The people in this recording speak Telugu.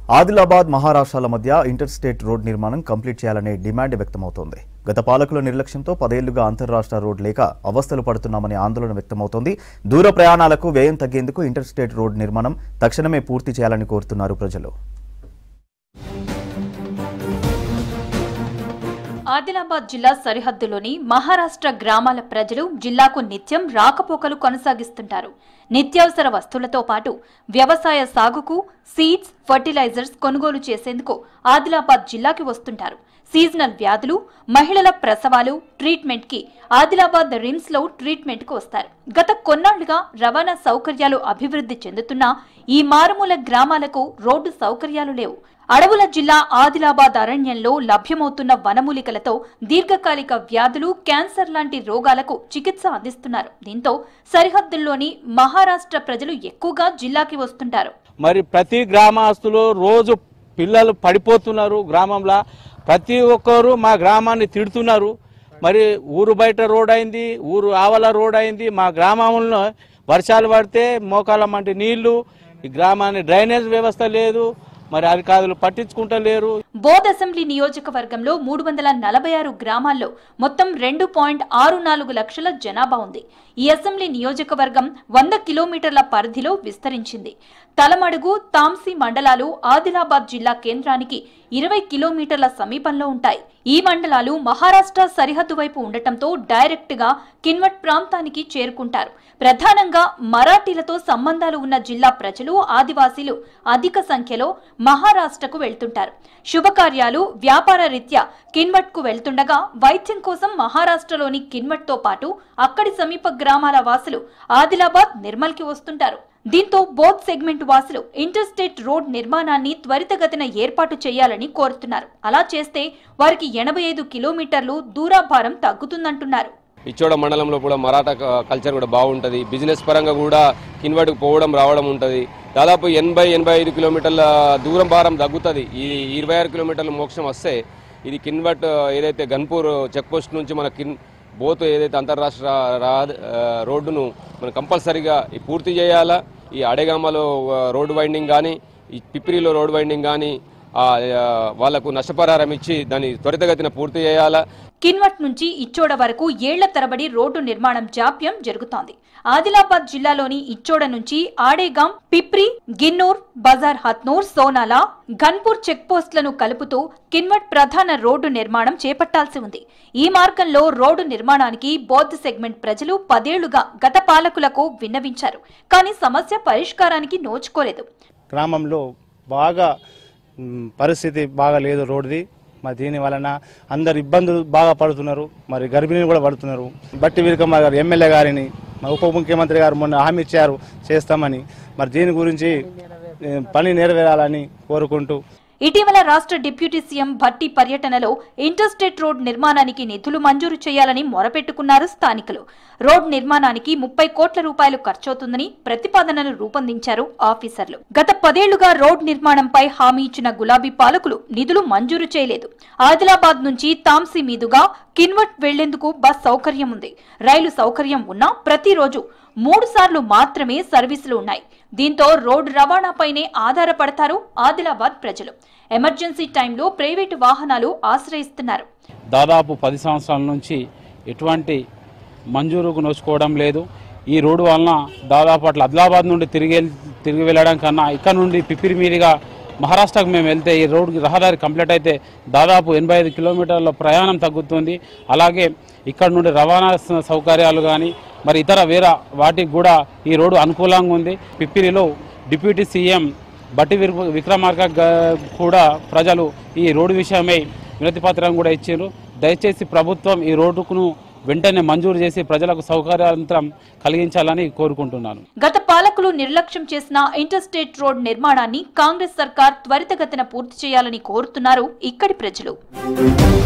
ఆదిలాబాద్ మహారాష్ట్రాల మధ్య ఇంటర్ స్టేట్ రోడ్ నిర్మాణం కంప్లీట్ చేయాలనే డిమాండ్ వ్యక్తమవుతోంది గత పాలకుల నిర్లక్ష్యంతో పదేళ్లుగా అంతర్రాష్ట్ర రోడ్ లేక అవస్థలు పడుతున్నామనే ఆందోళన వ్యక్తమవుతోంది దూర ప్రయాణాలకు వ్యయం తగ్గేందుకు ఇంటర్ స్టేట్ రోడ్ నిర్మాణం తక్షణమే పూర్తి చేయాలని కోరుతున్నారు ప్రజలు ఆదిలాబాద్ జిల్లా సరిహద్దులోని మహారాష్ట్ర గ్రామాల ప్రజలు జిల్లాకు నిత్యం రాకపోకలు కొనసాగిస్తుంటారు నిత్యావసర వస్తువులతో పాటు వ్యవసాయ సాగుకు సీడ్స్ ఫర్టిలైజర్స్ కొనుగోలు చేసేందుకు ఆదిలాబాద్ జిల్లాకి వస్తుంటారు సీజనల్ వ్యాధులు మహిళల ప్రసవాలు ట్రీట్మెంట్ కి ఆదిలాబాద్ రిమ్స్ లో ట్రీట్మెంట్ కు వస్తారు గత కొన్నాళ్లుగా రవాణా సౌకర్యాలు అభివృద్ధి చెందుతున్నా ఈ మారుమూల గ్రామాలకు రోడ్డు సౌకర్యాలు లేవు అడవుల జిల్లా ఆదిలాబాద్ అరణ్యంలో లభ్యమవుతున్న వనమూలికలతో దీర్ఘకాలిక వ్యాధులు క్యాన్సర్ లాంటి రోగాలకు చికిత్స అందిస్తున్నారు దీంతో సరిహద్దుల్లోని మహారాష్ట్ర ప్రజలు ఎక్కువగా జిల్లాకి వస్తుంటారు మరి ప్రతి గ్రామస్తులు రోజు పిల్లలు పడిపోతున్నారు గ్రామంలో ప్రతి ఒక్కరు మా గ్రామాన్ని తిడుతున్నారు మరి ఊరు బయట రోడ్ అయింది ఊరు ఆవల రోడ్ అయింది మా గ్రామంలో వర్షాలు పడితే మోకాల మంటి నీళ్లు ఈ గ్రామాన్ని డ్రైనేజ్ వ్యవస్థ లేదు మరి అధికారులు పట్టించుకుంటలేరు బోధ్ అసెంబ్లీ నియోజకవర్గంలో మూడు వందల నలభై ఆరు గ్రామాల్లో మొత్తం రెండు పాయింట్ ఆరు నాలుగు లక్షల జనాభా ఉంది ఈ అసెంబ్లీ నియోజకవర్గం వంద కిలోమీటర్ల పరిధిలో విస్తరించింది తలమడుగు తాంసీ మండలాలు ఆదిలాబాద్ జిల్లా కేంద్రానికి ఇరవై కిలోమీటర్ల సమీపంలో ఉంటాయి ఈ మండలాలు మహారాష్ట్ర సరిహద్దు వైపు ఉండటంతో డైరెక్ట్ గా కిన్వట్ ప్రాంతానికి చేరుకుంటారు ప్రధానంగా మరాఠీలతో సంబంధాలు ఉన్న జిల్లా ప్రజలు ఆదివాసీలు అధిక సంఖ్యలో మహారాష్ట్రకు వెళ్తుంటారు శుభకార్యాలు వ్యాపార రీత్యా కిన్వట్ కు వెళ్తుండగా వైద్యం కోసం మహారాష్ట్రలోని కిన్వట్ తో పాటు అక్కడి సమీప గ్రామాల వాసులు ఆదిలాబాద్ నిర్మల్ కి వస్తుంటారు దీంతో బోత్ సెగ్మెంట్ వాసులు ఇంటర్ స్టేట్ రోడ్ నిర్మాణాన్ని త్వరితగతిన ఏర్పాటు చేయాలని కోరుతున్నారు అలా చేస్తే వారికి ఎనభై ఐదు కిలోమీటర్లు దూరాభారం తగ్గుతుందంటున్నారు ఇచ్చోడ మండలంలో కూడా మరాఠా క- కల్చర్ కూడా బాగుంటుంది బిజినెస్ పరంగా కూడా కిన్వాడికి పోవడం రావడం ఉంటుంది దాదాపు ఎనభై ఎనభై ఐదు కిలోమీటర్ల దూరం భారం తగ్గుతుంది ఈ ఇరవై ఆరు కిలోమీటర్ల మోక్షం వస్తే ఇది కిన్వట్ ఏదైతే గన్పూర్ చెక్ పోస్ట్ నుంచి మన కిన్ బోత్ ఏదైతే అంతర్రాష్ట్ర రా- ఆ, రోడ్డును మనం కంపల్సరీగా ఈ పూర్తి చేయాలా ఈ అడేగామలో ఆ, రోడ్డు వైండింగ్ కానీ ఈ పిప్రిలో రోడ్ వైండింగ్ కానీ ఆ, ఆ, వాళ్లకు నష్టపరిహారం ఇచ్చి దాన్ని త్వరితగతిన పూర్తి చేయాలా కిన్వట్ నుంచి ఇచ్చోడ వరకు ఏళ్ల తరబడి రోడ్డు నిర్మాణం జాప్యం జరుగుతోంది ఆదిలాబాద్ జిల్లాలోని ఇచ్చోడ నుంచి ఆడేగాం పిప్రి గిన్నూర్ బజార్ హత్నూర్ సోనాల ఘన్పూర్ చెక్ పోస్టులను కలుపుతూ కిన్వట్ ప్రధాన రోడ్డు నిర్మాణం చేపట్టాల్సి ఉంది ఈ మార్గంలో రోడ్డు నిర్మాణానికి బౌద్ధ సెగ్మెంట్ ప్రజలు పదేళ్లుగా గత పాలకులకు విన్నవించారు కానీ సమస్య పరిష్కారానికి నోచుకోలేదు గ్రామంలో బాగా మ్, పరిస్థితి బాగా లేదు రోడ్డుది మరి దీని వలన అందరు ఇబ్బందులు బాగా పడుతున్నారు మరి గర్భిణీలు కూడా పడుతున్నారు బట్టి వీరకమ్మ గారు ఎమ్మెల్యే గారిని మరి ఉప ముఖ్యమంత్రి గారు మొన్న హామీ ఇచ్చారు చేస్తామని మరి దీని గురించి ఏ, పని నెరవేరాలని కోరుకుంటూ ఇటీవల రాష్ట్ర డిప్యూటీ సీఎం భట్టి పర్యటనలో ఇంటర్స్టేట్ రోడ్ నిర్మాణానికి నిధులు మంజూరు చేయాలని మొరపెట్టుకున్నారు స్థానికులు రోడ్ నిర్మాణానికి ముప్పై కోట్ల రూపాయలు ఖర్చవుతుందని ప్రతిపాదనలు రూపొందించారు ఆఫీసర్లు గత పదేళ్లుగా రోడ్ నిర్మాణంపై హామీ ఇచ్చిన గులాబీ పాలకులు నిధులు మంజూరు చేయలేదు ఆదిలాబాద్ నుంచి తాంసీ మీదుగా కిన్వట్ వెళ్లేందుకు బస్ సౌకర్యం ఉంది రైలు సౌకర్యం ఉన్నా ప్రతిరోజు మూడు సార్లు మాత్రమే సర్వీసులు ఉన్నాయి దీంతో రోడ్డు రవాణాపైనే ఆధారపడతారు ఆదిలాబాద్ ప్రజలు ఎమర్జెన్సీ టైంలో ప్రైవేటు వాహనాలు ఆశ్రయిస్తున్నారు దాదాపు పది సంవత్సరాల నుంచి ఎటువంటి మంజూరుకు నోచుకోవడం లేదు ఈ రోడ్డు వలన దాదాపు అట్లా ఆదిలాబాద్ నుండి తిరిగి వెళ్- తిరిగి వెళ్ళడం కన్నా ఇక్కడ నుండి పిపిరి మీదుగా మహారాష్ట్రకు మేము వెళ్తే ఈ రోడ్డు రహదారి కంప్లీట్ అయితే దాదాపు ఎనభై ఐదు కిలోమీటర్ల ప్రయాణం తగ్గుతుంది అలాగే ఇక్కడ నుండి రవాణా స- సౌకర్యాలు కానీ మరి ఇతర వేరే వాటికి కూడా ఈ రోడ్డు అనుకూలంగా ఉంది పిప్పిరిలో డిప్యూటీ సీఎం బట్టి విక్ర- విక్రమార్క గ- కూడా ప్రజలు ఈ రోడ్డు విషయమై వినతి పత్రం కూడా ఇచ్చారు దయచేసి ప్రభుత్వం ఈ రోడ్డుకును వెంటనే మంజూరు చేసి ప్రజలకు సౌకర్యాలంతరం కలిగించాలని కోరుకుంటున్నాను గత పాలకులు నిర్లక్ష్యం చేసిన ఇంటర్స్టేట్ రోడ్ నిర్మాణాన్ని కాంగ్రెస్ సర్కార్ త్వరితగతిన పూర్తి చేయాలని కోరుతున్నారు ఇక్కడి ప్రజలు